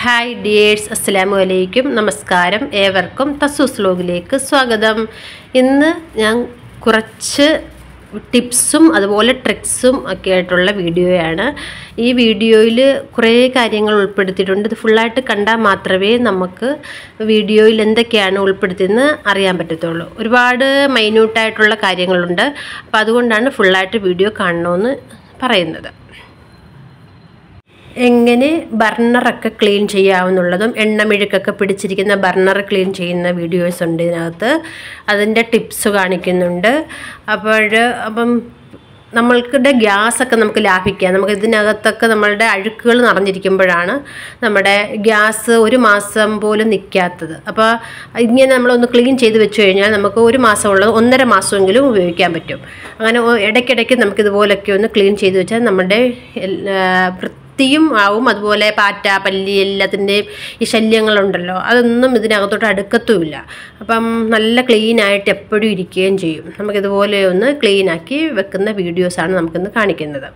hi dears അസ്സലാമു അലൈക്കും നമസ്കാരം ഏവർക്കും തസൂസ് ലോഗിലേക്ക് സ്വാഗതം ഇന്ന് ഞാൻ കുറച്ച് ടിപ്സും അതുപോലെ ട്രിക്സും ഒക്കെ ആയിട്ടുള്ള വീഡിയോയാണ് ഈ വീഡിയോയിൽ കുറേ കാര്യങ്ങൾ ഉൾപ്പെടുത്തിയിട്ടുണ്ട് ഇത് ഫുള്ളായിട്ട് കണ്ടാൽ മാത്രമേ നമുക്ക് വീഡിയോയിൽ എന്തൊക്കെയാണ് ഉൾപ്പെടുത്തിയെന്ന് അറിയാൻ പറ്റത്തുള്ളൂ ഒരുപാട് മൈന്യൂട്ടായിട്ടുള്ള കാര്യങ്ങളുണ്ട് അപ്പോൾ അതുകൊണ്ടാണ് ഫുള്ളായിട്ട് വീഡിയോ കാണണമെന്ന് പറയുന്നത് എങ്ങനെ ബർണറൊക്കെ ക്ലീൻ ചെയ്യാവുന്നുള്ളതും എണ്ണമെഴുക്കൊക്കെ പിടിച്ചിരിക്കുന്ന ബർണർ ക്ലീൻ ചെയ്യുന്ന വീഡിയോസ് ഉണ്ട് ഇതിനകത്ത് അതിൻ്റെ ടിപ്സ് കാണിക്കുന്നുണ്ട് അപ്പോൾ അപ്പം നമ്മൾക്കിടെ ഗ്യാസൊക്കെ നമുക്ക് ലാഭിക്കാം നമുക്ക് ഇതിനകത്തൊക്കെ നമ്മളുടെ അഴുക്കുകൾ നിറഞ്ഞിരിക്കുമ്പോഴാണ് നമ്മുടെ ഗ്യാസ് ഒരു മാസം പോലും നിൽക്കാത്തത് അപ്പോൾ ഇങ്ങനെ നമ്മളൊന്ന് ക്ലീൻ ചെയ്ത് വെച്ച് കഴിഞ്ഞാൽ നമുക്ക് ഒരു മാസമുള്ളത് ഒന്നര മാസമെങ്കിലും ഉപയോഗിക്കാൻ പറ്റും അങ്ങനെ ഇടയ്ക്കിടയ്ക്ക് നമുക്കിതുപോലൊക്കെ ഒന്ന് ക്ലീൻ ചെയ്ത് വെച്ചാൽ നമ്മുടെ വൃത്തിയും ആവും അതുപോലെ പാറ്റ പല്ലി എല്ലാത്തിൻ്റെയും ഈ ശല്യങ്ങളുണ്ടല്ലോ അതൊന്നും ഇതിനകത്തോട്ട് അടുക്കത്തുമില്ല അപ്പം നല്ല ക്ലീനായിട്ട് എപ്പോഴും ഇരിക്കുകയും ചെയ്യും നമുക്കിതുപോലെ ഒന്ന് ക്ലീനാക്കി വെക്കുന്ന വീഡിയോസാണ് നമുക്കിന്ന് കാണിക്കുന്നത്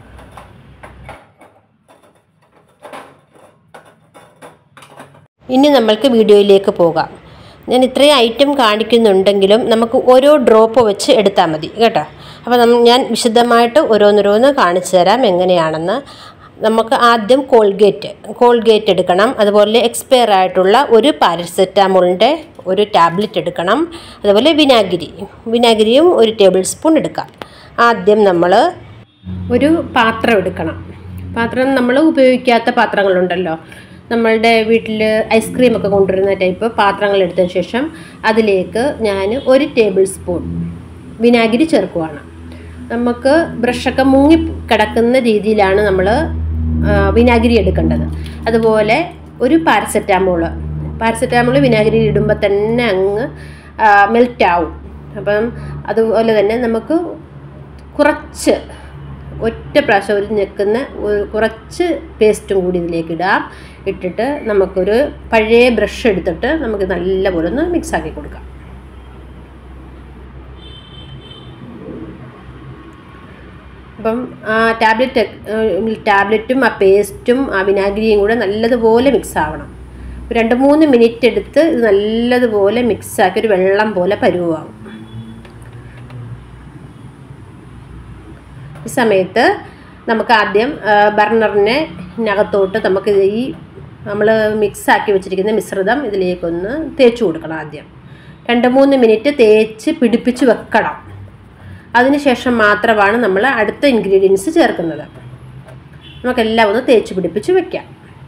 ഇനി നമ്മൾക്ക് വീഡിയോയിലേക്ക് പോകാം ഞാൻ ഇത്രയും ഐറ്റം കാണിക്കുന്നുണ്ടെങ്കിലും നമുക്ക് ഓരോ ഡ്രോപ്പ് വെച്ച് എടുത്താൽ മതി കേട്ടോ അപ്പോൾ ഞാൻ വിശദമായിട്ട് ഓരോന്നോരോന്ന് കാണിച്ചു തരാം എങ്ങനെയാണെന്ന് നമുക്ക് ആദ്യം കോൾഗേറ്റ് കോൾഗേറ്റ് എടുക്കണം അതുപോലെ എക്സ്പയർ ആയിട്ടുള്ള ഒരു പാരസെറ്റാമോളിൻ്റെ ഒരു ടാബ്ലറ്റ് എടുക്കണം അതുപോലെ വിനാഗിരി വിനാഗിരിയും ഒരു ടേബിൾ സ്പൂൺ എടുക്കാം ആദ്യം നമ്മൾ ഒരു പാത്രം എടുക്കണം പാത്രം നമ്മൾ ഉപയോഗിക്കാത്ത പാത്രങ്ങളുണ്ടല്ലോ നമ്മളുടെ വീട്ടിൽ ഐസ്ക്രീം ഒക്കെ കൊണ്ടുവരുന്ന ടൈപ്പ് പാത്രങ്ങൾ എടുത്തതിന് ശേഷം അതിലേക്ക് ഞാൻ ഒരു ടേബിൾ സ്പൂൺ വിനാഗിരി ചേർക്കുവാണ് നമുക്ക് ബ്രഷൊക്കെ മുങ്ങി കിടക്കുന്ന രീതിയിലാണ് നമ്മൾ വിനാഗിരി എടുക്കേണ്ടത് അതുപോലെ ഒരു പാരസെറ്റാമോള് പാരസെറ്റാമോൾ വിനാഗിരി ഇടുമ്പോൾ തന്നെ അങ്ങ് മെൽറ്റ് ആവും അപ്പം അതുപോലെ തന്നെ നമുക്ക് കുറച്ച് ഒറ്റ പ്രാവശ്യം ഒരു ഞെക്കുന്ന കുറച്ച് പേസ്റ്റും കൂടി ഇതിലേക്ക് ഇടാം ഇട്ടിട്ട് നമുക്കൊരു പഴയ ബ്രഷ് എടുത്തിട്ട് നമുക്ക് നല്ലപോലെ ഒന്ന് മിക്സാക്കി കൊടുക്കാം അപ്പം ആ ടാബ്ലറ്റ് ടാബ്ലറ്റും ആ പേസ്റ്റും ആ വിനാഗിരിയും കൂടെ നല്ലതുപോലെ മിക്സ് ആവണം രണ്ട് മൂന്ന് മിനിറ്റ് എടുത്ത് ഇത് നല്ലതുപോലെ മിക്സാക്കി ഒരു വെള്ളം പോലെ പരുവാകും ഈ സമയത്ത് നമുക്ക് ആദ്യം ബർണറിനെ നകത്തോട്ട് നമുക്ക് ഈ നമ്മൾ മിക്സാക്കി വെച്ചിരിക്കുന്ന മിശ്രിതം ഇതിലേക്കൊന്ന് തേച്ച് കൊടുക്കണം ആദ്യം രണ്ട് മൂന്ന് മിനിറ്റ് തേച്ച് പിടിപ്പിച്ച് വെക്കണം അതിനുശേഷം മാത്രമാണ് നമ്മൾ അടുത്ത ഇൻഗ്രീഡിയൻസ് ചേർക്കുന്നത് നമുക്കെല്ലാം ഒന്ന് തേച്ച് പിടിപ്പിച്ച് വെക്കാം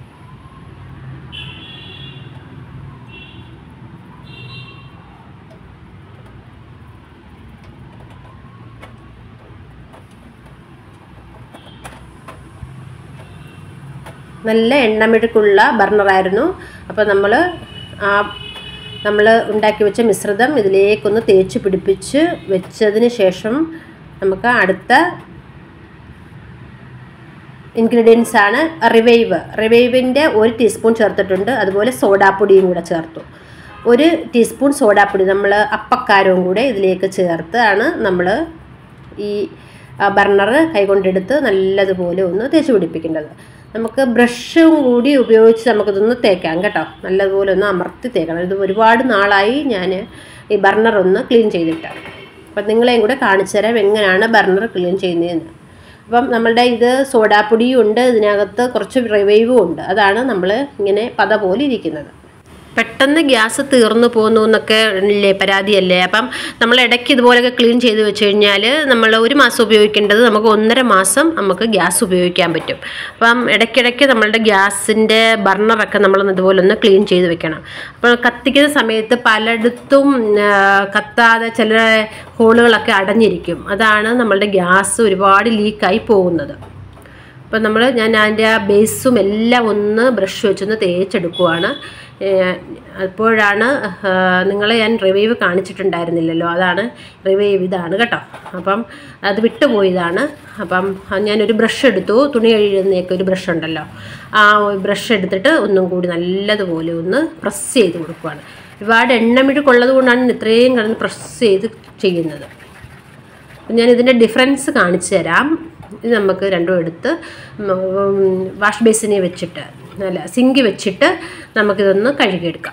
നല്ല എണ്ണമെഴുക്കുള്ള ബർണറായിരുന്നു അപ്പോൾ നമ്മൾ ആ നമ്മൾ ഉണ്ടാക്കി വെച്ച മിശ്രിതം ഇതിലേക്കൊന്ന് തേച്ച് പിടിപ്പിച്ച് വെച്ചതിന് ശേഷം നമുക്ക് അടുത്ത ഇൻഗ്രീഡിയൻസ് ആണ് റിവൈവ് റിവൈവിൻ്റെ ഒരു ടീസ്പൂൺ ചേർത്തിട്ടുണ്ട് അതുപോലെ സോഡാപ്പൊടിയും കൂടെ ചേർത്തു ഒരു ടീസ്പൂൺ സോഡാപ്പൊടി നമ്മൾ അപ്പക്കാരവും കൂടെ ഇതിലേക്ക് ചേർത്താണ് നമ്മൾ ഈ ബർണർ കൈകൊണ്ടെടുത്ത് നല്ലതുപോലെ ഒന്ന് തേച്ച് പിടിപ്പിക്കേണ്ടത് നമുക്ക് ബ്രഷും കൂടി ഉപയോഗിച്ച് നമുക്കിതൊന്ന് തേക്കാം കേട്ടോ നല്ലതുപോലെ ഒന്ന് അമർത്തി തേക്കണം ഇത് ഒരുപാട് നാളായി ഞാൻ ഈ ബർണർ ഒന്ന് ക്ലീൻ ചെയ്തിട്ടാണ് അപ്പം നിങ്ങളെയും കൂടെ കാണിച്ചു തരാം എങ്ങനെയാണ് ബർണർ ക്ലീൻ ചെയ്യുന്നതെന്ന് അപ്പം നമ്മളുടെ ഇത് സോഡാപ്പൊടിയും ഉണ്ട് ഇതിനകത്ത് കുറച്ച് റിവൈവും ഉണ്ട് അതാണ് നമ്മൾ ഇങ്ങനെ പത പോലെ ഇരിക്കുന്നത് പെട്ടെന്ന് ഗ്യാസ് തീർന്നു പോകുന്നു എന്നൊക്കെ ഇല്ലേ പരാതിയല്ലേ അപ്പം നമ്മൾ ഇടയ്ക്ക് ഇതുപോലെയൊക്കെ ക്ലീൻ ചെയ്ത് വെച്ച് കഴിഞ്ഞാൽ നമ്മൾ ഒരു മാസം ഉപയോഗിക്കേണ്ടത് നമുക്ക് ഒന്നര മാസം നമുക്ക് ഗ്യാസ് ഉപയോഗിക്കാൻ പറ്റും അപ്പം ഇടയ്ക്കിടയ്ക്ക് നമ്മളുടെ ഗ്യാസിൻ്റെ ബർണറൊക്കെ നമ്മൾ ഇതുപോലെ ഒന്ന് ക്ലീൻ ചെയ്ത് വെക്കണം അപ്പോൾ കത്തിക്കുന്ന സമയത്ത് പലയിടത്തും കത്താതെ ചില ഹോളുകളൊക്കെ അടഞ്ഞിരിക്കും അതാണ് നമ്മളുടെ ഗ്യാസ് ഒരുപാട് ലീക്കായി പോകുന്നത് അപ്പം നമ്മൾ ഞാൻ അതിൻ്റെ ആ ബേസും എല്ലാം ഒന്ന് ബ്രഷ് വെച്ചൊന്ന് തേച്ചെടുക്കുവാണ് അപ്പോഴാണ് നിങ്ങളെ ഞാൻ റിവൈവ് കാണിച്ചിട്ടുണ്ടായിരുന്നില്ലല്ലോ അതാണ് റിവൈവ് ഇതാണ് കേട്ടോ അപ്പം അത് വിട്ടുപോയതാണ് അപ്പം ഞാനൊരു ബ്രഷ് എടുത്തു തുണി കഴുകുന്നതൊക്കെ ഒരു ബ്രഷ് ഉണ്ടല്ലോ ആ ബ്രഷ് എടുത്തിട്ട് ഒന്നും കൂടി നല്ലതുപോലെ ഒന്ന് പ്രസ് ചെയ്ത് കൊടുക്കുവാണ് ഒരുപാട് എണ്ണമെഴുക്കുള്ളത് കൊണ്ടാണ് ഇത്രയും കിടന്ന് പ്രസ് ചെയ്ത് ചെയ്യുന്നത് ഞാൻ ഇതിൻ്റെ ഡിഫറൻസ് കാണിച്ചു തരാം ഇത് നമുക്ക് രണ്ടും എടുത്ത് വാഷ് ബേസിനെ വെച്ചിട്ട് നല്ല സിങ്ക് വെച്ചിട്ട് നമുക്കിതൊന്ന് കഴുകിയെടുക്കാം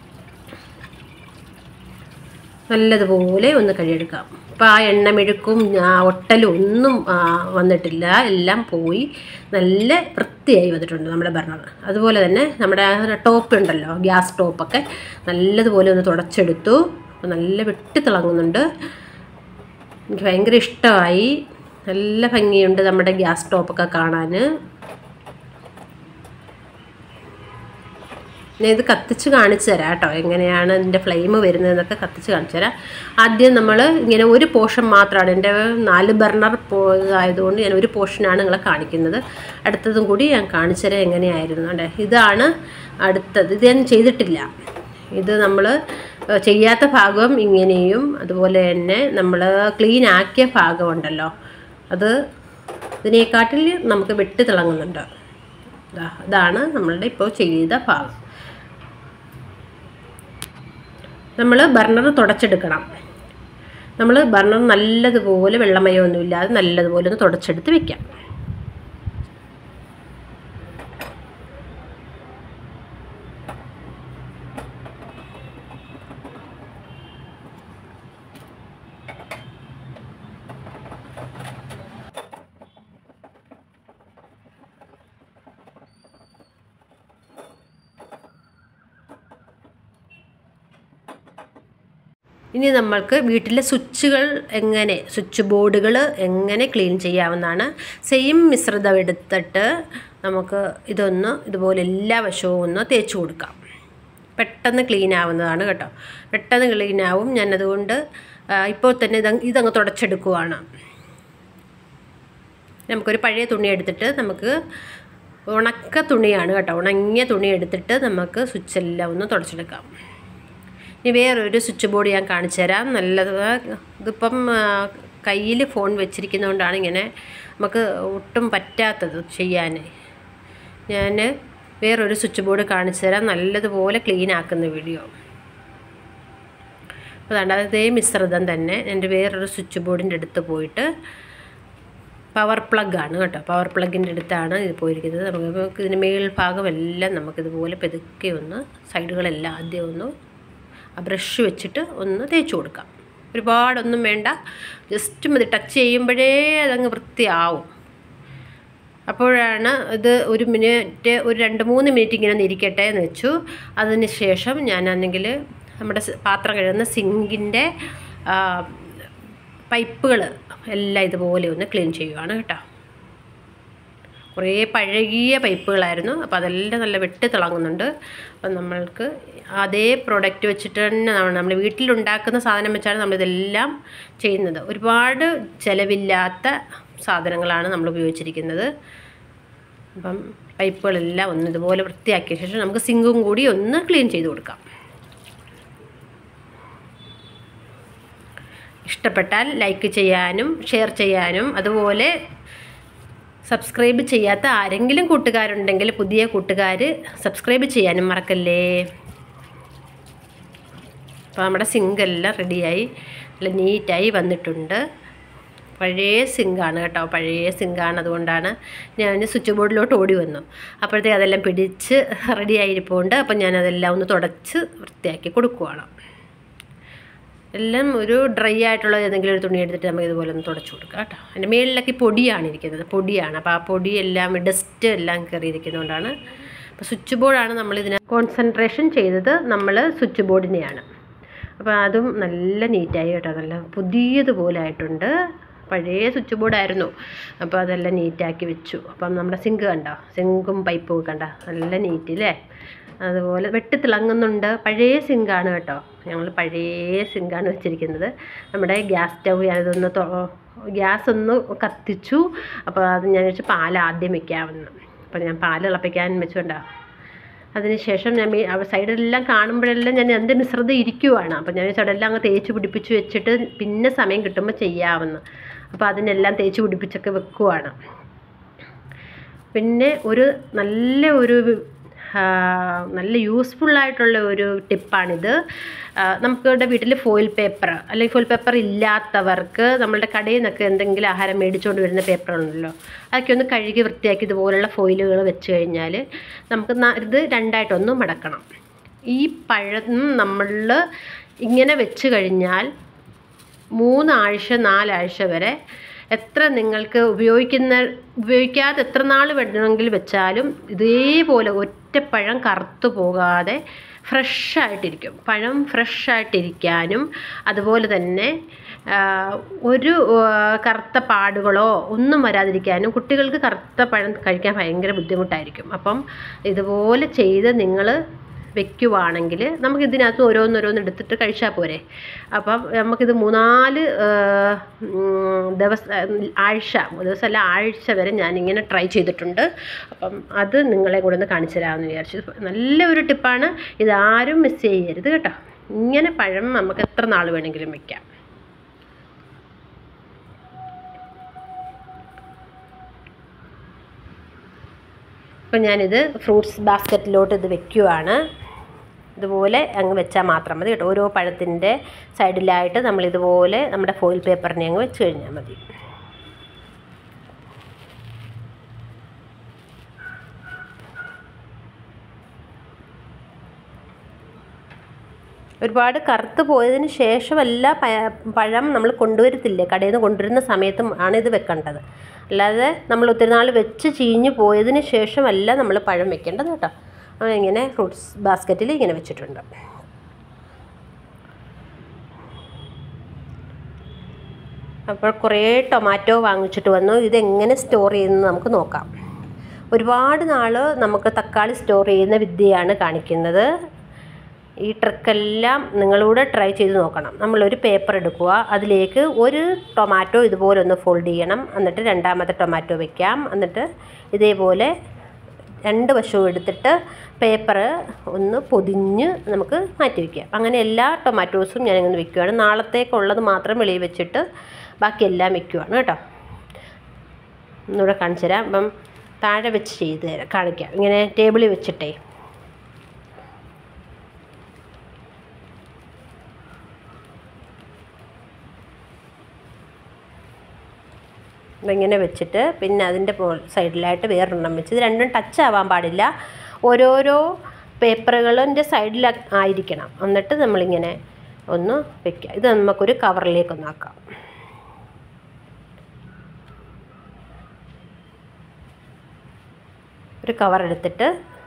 നല്ലതുപോലെ ഒന്ന് കഴുകിയെടുക്കാം അപ്പോൾ ആ എണ്ണമെഴുക്കും ആ ഒട്ടലും ഒന്നും ആ, വന്നിട്ടില്ല എല്ലാം പോയി നല്ല വൃത്തിയായി വന്നിട്ടുണ്ട് നമ്മുടെ ബർണർ അതുപോലെ തന്നെ നമ്മുടെ ടോപ്പ് ഉണ്ടല്ലോ ഗ്യാസ് ടോപ്പൊക്കെ നല്ലതുപോലെ ഒന്ന് തുടച്ചെടുത്തു അപ്പോൾ നല്ല വെട്ടി തിളങ്ങുന്നുണ്ട് എനിക്ക് ഭയങ്കര ഇഷ്ടമായി നല്ല ഭംഗിയുണ്ട് നമ്മുടെ ഗ്യാസ് ടോപ്പൊക്കെ കാണാൻ ഞാൻ ഇത് കത്തിച്ച് കാണിച്ചു തരാം കേട്ടോ എങ്ങനെയാണ് ഇതിൻ്റെ ഫ്ലെയിം വരുന്നതെന്നൊക്കെ കത്തിച്ച് കാണിച്ചു തരാം ആദ്യം നമ്മൾ ഇങ്ങനെ ഒരു പോർഷൻ മാത്രമാണ് എൻ്റെ നാല് ബർണർ ആയതുകൊണ്ട് ഞാൻ ഒരു പോർഷനാണ് നിങ്ങളെ കാണിക്കുന്നത് അടുത്തതും കൂടി ഞാൻ കാണിച്ചു തരാം എങ്ങനെയായിരുന്നു അല്ലേ ഇതാണ് അടുത്തത് ഇത് ഞാൻ ചെയ്തിട്ടില്ല ഇത് നമ്മൾ ചെയ്യാത്ത ഭാഗം ഇങ്ങനെയും അതുപോലെ തന്നെ നമ്മൾ ക്ലീൻ ആക്കിയ ഭാഗമുണ്ടല്ലോ അത് ഇതിനെക്കാട്ടിൽ നമുക്ക് വെട്ടി തിളങ്ങുന്നുണ്ട് ദാ, ഇതാണ് നമ്മളുടെ ഇപ്പോൾ ചെയ്ത ഭാഗം നമ്മൾ ബർണർ തുടച്ചെടുക്കണം നമ്മൾ ബർണർ നല്ലതുപോലെ വെള്ളമയമൊന്നും ഇല്ലാതെ നല്ലതുപോലെ ഒന്ന് തുടച്ചെടുത്ത് വെക്കാം ഇനി നമ്മൾക്ക് വീട്ടിലെ സ്വിച്ചുകൾ എങ്ങനെ സ്വിച്ച് ബോർഡുകൾ എങ്ങനെ ക്ലീൻ ചെയ്യാവുന്നതാണ് സെയിം മിശ്രിതം എടുത്തിട്ട് നമുക്ക് ഇതൊന്ന് ഇതുപോലെ എല്ലാ വശവും ഒന്ന് തേച്ച് കൊടുക്കാം പെട്ടെന്ന് ക്ലീൻ ആവുന്നതാണ് കേട്ടോ പെട്ടെന്ന് ക്ലീൻ ആവും ഞാനതുകൊണ്ട് ആ, ഇപ്പോൾ തന്നെ ഇതങ്ങ് ഇതങ്ങ് തുടച്ചെടുക്കുവാണ് നമുക്കൊരു പഴയ തുണി എടുത്തിട്ട് നമുക്ക് ഉണക്ക തുണിയാണ് കേട്ടോ ഉണങ്ങിയ തുണി എടുത്തിട്ട് നമുക്ക് സ്വിച്ചെല്ലാം ഒന്ന് തുടച്ചെടുക്കാം ഇനി വേറൊരു സ്വിച്ച് ബോർഡ് ഞാൻ കാണിച്ചു തരാം നല്ലത് ഇതിപ്പം കയ്യിൽ ഫോൺ വെച്ചിരിക്കുന്നതുകൊണ്ടാണ് ഇങ്ങനെ നമുക്ക് ഒട്ടും പറ്റാത്തത് ചെയ്യാൻ ഞാൻ വേറൊരു സ്വിച്ച് ബോർഡ് കാണിച്ചു തരാം നല്ലതുപോലെ ക്ലീൻ ആക്കുന്ന വീഡിയോ അപ്പോൾ അതാണ്ട് അതേ മിശ്രിതം തന്നെ എൻ്റെ വേറൊരു സ്വിച്ച് ബോർഡിൻ്റെ അടുത്ത് പോയിട്ട് പവർ പ്ലഗ് ആണ് കേട്ടോ പവർ പ്ലഗിൻ്റെ അടുത്താണ് ഇത് പോയിരിക്കുന്നത് നമുക്ക് നമുക്ക് ഇതിൻ്റെ മേൽഭാഗമെല്ലാം നമുക്കിതുപോലെ പെതുക്കെ ഒന്ന് സൈഡുകളെല്ലാം ആദ്യം ഒന്ന് ആ ബ്രഷ് വെച്ചിട്ട് ഒന്ന് തേച്ച് കൊടുക്കാം ഒരുപാടൊന്നും വേണ്ട ജസ്റ്റ് മതി ടച്ച് ചെയ്യുമ്പോഴേ അതങ്ങ് വൃത്തിയാവും അപ്പോഴാണ് ഇത് ഒരു മിനിറ്റ് ഒരു രണ്ട് മൂന്ന് മിനിറ്റ് ഇങ്ങനെ ഒന്ന് ഇരിക്കട്ടെ എന്ന് വെച്ചു അതിന് ശേഷം ഞാനാണെങ്കിൽ നമ്മുടെ സ് പാത്രം കഴുകുന്ന സിങ്കിൻ്റെ പൈപ്പുകൾ എല്ലാം ഇതുപോലെ ഒന്ന് ക്ലീൻ ചെയ്യുവാണ് കേട്ടോ കുറേ പഴകിയ പൈപ്പുകളായിരുന്നു അപ്പോൾ അതെല്ലാം നല്ല വെട്ടി തിളങ്ങുന്നുണ്ട് അപ്പം നമ്മൾക്ക് അതേ പ്രോഡക്റ്റ് വെച്ചിട്ട് തന്നെ നമ്മൾ നമ്മൾ വീട്ടിലുണ്ടാക്കുന്ന സാധനം വെച്ചാണ് നമ്മളിതെല്ലാം ചെയ്യുന്നത് ഒരുപാട് ചിലവില്ലാത്ത സാധനങ്ങളാണ് നമ്മൾ ഉപയോഗിച്ചിരിക്കുന്നത് അപ്പം പൈപ്പുകളെല്ലാം ഒന്ന് ഇതുപോലെ വൃത്തിയാക്കിയ ശേഷം നമുക്ക് സിങ്കും കൂടി ഒന്ന് ക്ലീൻ ചെയ്ത് കൊടുക്കാം ഇഷ്ടപ്പെട്ടാൽ ലൈക്ക് ചെയ്യാനും ഷെയർ ചെയ്യാനും അതുപോലെ സബ്സ്ക്രൈബ് ചെയ്യാത്ത ആരെങ്കിലും കൂട്ടുകാരുണ്ടെങ്കിൽ പുതിയ കൂട്ടുകാർ സബ്സ്ക്രൈബ് ചെയ്യാനും മറക്കല്ലേ അപ്പോൾ നമ്മുടെ സിങ്കെല്ലാം റെഡിയായി നല്ല നീറ്റായി വന്നിട്ടുണ്ട് പഴയ സിങ്കാണ് കേട്ടോ പഴയ സിങ്കാണ് അതുകൊണ്ടാണ് ഞാൻ സ്വിച്ച് ബോർഡിലോട്ട് ഓടി വന്നു അപ്പോഴത്തേക്ക് അതെല്ലാം പിടിച്ച് റെഡി ആയിരിപ്പുണ്ട് അപ്പം ഞാനതെല്ലാം ഒന്ന് തുടച്ച് വൃത്തിയാക്കി കൊടുക്കുവാണ് എല്ലാം ഒരു ഡ്രൈ ആയിട്ടുള്ള ഏതെങ്കിലും ഒരു തുണി എടുത്തിട്ട് നമുക്ക് ഇതുപോലെ ഒന്ന് തുടച്ച് കൊടുക്കാം കേട്ടോ അതിൻ്റെ മേളിലൊക്കെ പൊടിയാണ് ഇരിക്കുന്നത് പൊടിയാണ് അപ്പോൾ ആ പൊടി എല്ലാം ഡസ്റ്റ് എല്ലാം കയറിയിരിക്കുന്നതുകൊണ്ടാണ് അപ്പോൾ സ്വിച്ച് ബോർഡാണ് നമ്മൾ ഇതിനെ കോൺസെൻട്രേഷൻ ചെയ്തത് നമ്മൾ സ്വിച്ച് ബോർഡിനെയാണ് അപ്പോൾ അതും നല്ല നീറ്റായി കേട്ടോ നല്ല പുതിയതുപോലെ ആയിട്ടുണ്ട് പഴയ സ്വിച്ച് ബോർഡായിരുന്നു അപ്പോൾ അതെല്ലാം നീറ്റാക്കി വെച്ചു അപ്പം നമ്മുടെ സിങ്ക് കണ്ടോ സിങ്കും പൈപ്പും കണ്ടോ നല്ല നീറ്റില്ലേ അതുപോലെ വെട്ടി തിളങ്ങുന്നുണ്ട് പഴയ സിങ്കാണ് കേട്ടോ ഞങ്ങൾ പഴയ സിങ്കാണ് വെച്ചിരിക്കുന്നത് നമ്മുടെ ഗ്യാസ് സ്റ്റൗ ഞാനിതൊന്ന് ഗ്യാസ് ഒന്ന് കത്തിച്ചു അപ്പോൾ അത് ഞാൻ വെച്ച് പാൽ ആദ്യം വെക്കാമെന്ന് അപ്പോൾ ഞാൻ പാൽ തിളപ്പിക്കാൻ വെച്ചുകൊണ്ടാ അതിനുശേഷം ഞാൻ ഈ അവ സൈഡിലെല്ലാം കാണുമ്പോഴെല്ലാം ഞാൻ എന്ത് മിശ്രിതം ഇരിക്കുവാണ് അപ്പോൾ ഞാൻ ചുടെല്ലാം അങ്ങ് തേച്ച് പിടിപ്പിച്ച് വെച്ചിട്ട് പിന്നെ സമയം കിട്ടുമ്പോൾ ചെയ്യാമെന്ന് അപ്പോൾ അതിനെല്ലാം തേച്ച് പിടിപ്പിച്ചൊക്കെ വെക്കുവാണ് പിന്നെ ഒരു നല്ല ഒരു ആ, നല്ല യൂസ്ഫുള്ളായിട്ടുള്ള ഒരു ടിപ്പാണിത് ആ, നമുക്കിവിടെ വീട്ടിൽ ഫോയിൽ പേപ്പർ അല്ലെങ്കിൽ ഫോയിൽ പേപ്പർ ഇല്ലാത്തവർക്ക് നമ്മളുടെ കടയിൽ നിന്നൊക്കെ എന്തെങ്കിലും ആഹാരം മേടിച്ചുകൊണ്ട് വരുന്ന പേപ്പറുണ്ടല്ലോ അതൊക്കെ ഒന്ന് കഴുകി വൃത്തിയാക്കി ഇതുപോലുള്ള ഫോയിലുകൾ വെച്ച് കഴിഞ്ഞാൽ നമുക്ക് ന- ഇത് രണ്ടായിട്ടൊന്ന് മടക്കണം ഈ പഴം നമ്മൾ ഇങ്ങനെ വെച്ച് കഴിഞ്ഞാൽ മൂന്നാഴ്ച നാലാഴ്ച വരെ എത്ര നിങ്ങൾക്ക് ഉപയോഗിക്കുന്ന ഉപയോഗിക്കാതെ എത്ര നാൾ വേണമെങ്കിൽ വെച്ചാലും ഇതേപോലെ ഒറ്റപ്പഴം കറുത്തു പോകാതെ ഫ്രഷായിട്ടിരിക്കും പഴം ഫ്രഷായിട്ടിരിക്കാനും അതുപോലെ തന്നെ ആ, ഒരു ആ, കറുത്ത പാടുകളോ ഒന്നും വരാതിരിക്കാനും കുട്ടികൾക്ക് കറുത്ത പഴം കഴിക്കാൻ ഭയങ്കര ബുദ്ധിമുട്ടായിരിക്കും അപ്പം ഇതുപോലെ ചെയ്ത് നിങ്ങൾ വെക്കുവാണെങ്കിൽ നമുക്ക് ഇതിനകത്ത് ഓരോന്നോരോന്ന് എടുത്തിട്ട് കഴിച്ചാൽ പോരെ അപ്പം നമുക്കിത് മൂന്നാല് ദിവസം ആഴ്ച ദിവസമല്ല ആഴ്ച വരെ ഞാനിങ്ങനെ ട്രൈ ചെയ്തിട്ടുണ്ട് അപ്പം അത് നിങ്ങളെ കൂടെ ഒന്ന് കാണിച്ചു തരാമെന്ന് വിചാരിച്ചു നല്ല ഒരു ടിപ്പാണ് ഇതാരും മിസ് ചെയ്യരുത് കേട്ടോ ഇങ്ങനെ പഴം നമുക്ക് എത്ര നാൾ വേണമെങ്കിലും വെക്കാം അപ്പം ഞാനിത് ഫ്രൂട്ട്സ് ബാസ്ക്കറ്റിലോട്ട് ഇത് വെക്കുവാണ് ഇതുപോലെ അങ്ങ് വെച്ചാൽ മാത്രം മതി കേട്ടോ ഓരോ പഴത്തിൻ്റെ സൈഡിലായിട്ട് നമ്മൾ ഇതുപോലെ നമ്മുടെ ഫോയിൽ പേപ്പറിനെ അങ്ങ് വെച്ച് കഴിഞ്ഞാൽ മതി ഒരുപാട് കറുത്ത് പോയതിന് ശേഷമല്ല പ- പഴം നമ്മൾ കൊണ്ടുവരത്തില്ലേ കടയിൽ നിന്ന് കൊണ്ടുവരുന്ന സമയത്തും ആണ് ഇത് വെക്കേണ്ടത് അല്ലാതെ നമ്മൾ ഒത്തിരി നാൾ വെച്ച് ചീഞ്ഞ് പോയതിന് ശേഷമല്ല നമ്മൾ പഴം വെക്കേണ്ടത് കേട്ടോ ആ, ഇങ്ങനെ ഫ്രൂട്ട്സ് ബാസ്ക്കറ്റിൽ ഇങ്ങനെ വെച്ചിട്ടുണ്ട് അപ്പോൾ കുറേ ടൊമാറ്റോ വാങ്ങിച്ചിട്ട് വന്നു ഇതെങ്ങനെ സ്റ്റോർ ചെയ്യുന്നത് നമുക്ക് നോക്കാം ഒരുപാട് നാൾ നമുക്ക് തക്കാളി സ്റ്റോർ ചെയ്യുന്ന വിദ്യയാണ് കാണിക്കുന്നത് ഈ ട്രിക്കെല്ലാം നിങ്ങളൂടെ ട്രൈ ചെയ്ത് നോക്കണം നമ്മളൊരു പേപ്പർ എടുക്കുക അതിലേക്ക് ഒരു ടൊമാറ്റോ ഇതുപോലെ ഒന്ന് ഫോൾഡ് ചെയ്യണം എന്നിട്ട് രണ്ടാമത്തെ ടൊമാറ്റോ വെക്കാം എന്നിട്ട് ഇതേപോലെ രണ്ട് വശവും എടുത്തിട്ട് പേപ്പർ ഒന്ന് പൊതിഞ്ഞ് നമുക്ക് മാറ്റി വയ്ക്കാം അങ്ങനെ എല്ലാ ടൊമാറ്റോസും ഞാനിങ്ങനെ വെക്കുകയാണ് നാളത്തേക്കുള്ളത് മാത്രം വെളിയിൽ വെച്ചിട്ട് ബാക്കിയെല്ലാം വെക്കുകയാണ് കേട്ടോ ഒന്നുകൂടെ കാണിച്ചു തരാം അപ്പം താഴെ വെച്ച് ചെയ്ത് തരാം കാണിക്കാം ഇങ്ങനെ ടേബിളിൽ വെച്ചിട്ടേ ഇങ്ങനെ വെച്ചിട്ട് പിന്നെ അതിൻ്റെ സൈഡിലായിട്ട് വേറൊരെണ്ണം വെച്ച് ഇത് രണ്ടും ടച്ച് ആവാൻ പാടില്ല ഓരോരോ പേപ്പറുകളിൻ്റെ സൈഡിൽ ആയിരിക്കണം എന്നിട്ട് നമ്മളിങ്ങനെ ഒന്ന് വെക്കുക ഇത് നമുക്കൊരു കവറിലേക്കൊന്ന് ആക്കാം ഒരു കവർ എടുത്തിട്ട്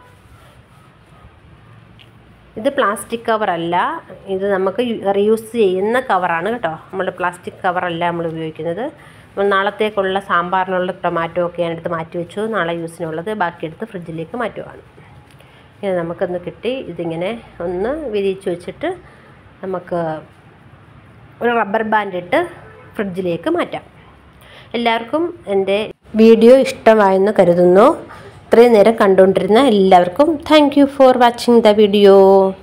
ഇത് പ്ലാസ്റ്റിക് കവറല്ല ഇത് നമുക്ക് റീയൂസ് ചെയ്യുന്ന കവറാണ് കേട്ടോ നമ്മൾ പ്ലാസ്റ്റിക് കവറല്ല നമ്മൾ ഉപയോഗിക്കുന്നത് നമ്മൾ നാളത്തേക്കുള്ള സാമ്പാറിനുള്ള ടൊമാറ്റോ ഒക്കെ ഞാൻ എടുത്ത് മാറ്റി വെച്ചു നാളെ യൂസിനുള്ളത് ബാക്കി എടുത്ത് ഫ്രിഡ്ജിലേക്ക് മാറ്റുവാണ് ഇങ്ങനെ നമുക്കൊന്ന് കിട്ടി ഇതിങ്ങനെ ഒന്ന് വിരിയിച്ച് വെച്ചിട്ട് നമുക്ക് ഒരു റബ്ബർ ബാൻഡ് ഇട്ട് ഫ്രിഡ്ജിലേക്ക് മാറ്റാം എല്ലാവർക്കും എൻ്റെ വീഡിയോ ഇഷ്ടമായെന്ന് കരുതുന്നു ഇത്രയും നേരം കണ്ടുകൊണ്ടിരുന്ന എല്ലാവർക്കും thank you for watching the video